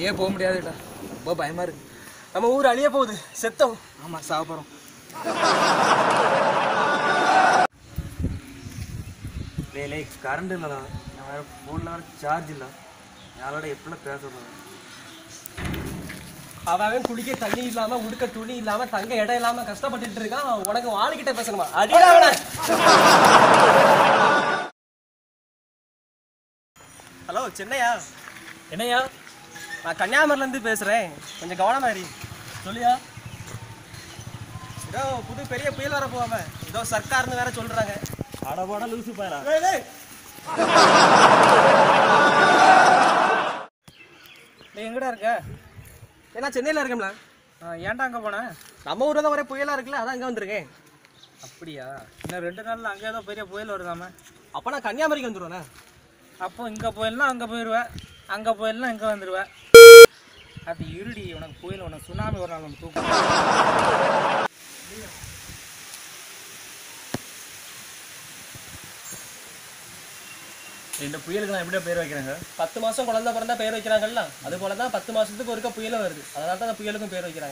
வெளியே போக முடியாதுடா ரொம்ப பயமா இருக்கு நம்ம ஊர் அழிய போகுது செத்தோம் ஆமா சாக போறோம் லே கரண்ட் இல்லைடா நான் வேறு ஃபோனில் வேறு சார்ஜ் இல்லை யாரோட எப்படிலாம் பேசுறது அவன் குடிக்க தண்ணி இல்லாம உடுக்க துணி இல்லாம தங்க இடம் இல்லாம கஷ்டப்பட்டுட்டு இருக்கான் உனக்கு வாளுக்கிட்ட பேசணுமா அடிடா அவனை ஹலோ சென்னையா என்னையா நான் கன்னியாகுமரில இருந்து பேசுறேன் கொஞ்சம் கவனமா இரு சொல்லியா ஏதோ புது பெரிய புயல் வர போவாம ஏதோ சர்க்கார்னு வேற சொல்றாங்க அட போட லூசு பாயலா டேய், டேய். நீ எங்கடா இருக்க ஏன்னா சென்னையில இருக்கேன்ல ஆ, ஏன்டா அங்கே போனேன் நம்ம ஊர்ல தான் ஒரே புயலா இருக்குல்ல அதான் இங்க வந்திருக்கேன் அப்படியா இன்னும் ரெண்டு நாளில் அங்கே ஏதோ பெரிய புயல் வருதாம அப்ப நான் கன்னியாகுமரிக்கு வந்துருவேண்ணே அப்போ இங்கே புயல்னா அங்கே போயிடுவேன் அங்கே புயல்னா இங்கே வந்துடுவேன் அது இருடி உனக்கு புயல் உனக்கு சுனாமி ஒரு நாள் உனக்கு தூக்கம் இந்த புயலுக்கு நான் எப்படியா பேர் வைக்கிறாங்க பத்து மாசம் குழந்தை பிறந்தா பேர் வைக்கிறாங்கல்ல அது போல தான் பத்து மாசத்துக்கு ஒருக்க புயலும் வருது அதனால தான் அந்த புயலுக்கும் பேர் வைக்கிறாங்க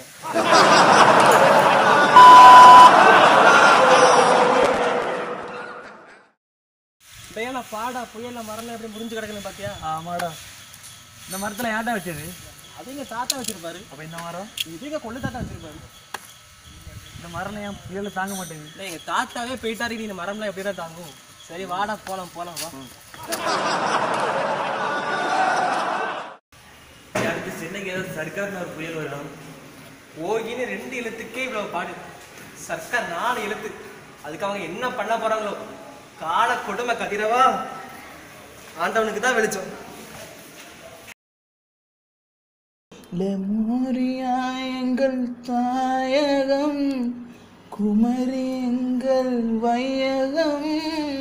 டேய், பாடா புயல்ல மரம் எப்படி முறிஞ்சு கிடக்குன்னு பாத்தியா ஆமாடா இந்த மரத்தில் ஏன்டா வச்சது அது எங்க தாத்தா வச்சிருப்பாரு அப்போ இந்த மரம் இது எங்க கொள்ளு தாத்தா வச்சிருப்பாரு இந்த மரம் ஏன் புயலை தாங்க மாட்டேங்குது டேய், எங்க தாத்தாவே போயிட்டாரு நீ இந்த மரம்லாம் எப்படிதான் தாங்கும் சரி வாடா போலாம் போலாம் வா அடுத்து சென்னைக்கு ஏதாவது சர்க்கார்னு ஒரு புயல் வரும் ஓகின்னு ரெண்டு எழுத்துக்கே இவ்வளவு பாடு சர்க்கார் நாலு எழுத்து அதுக்கு அவங்க என்ன பண்ண போறாங்களோ கால கொடுமை கதிரவா ஆண்டவனுக்கு தான் வெளிச்சம் லெமோரியா எங்கள் தாயகம் குமரி எங்கள் வையகம்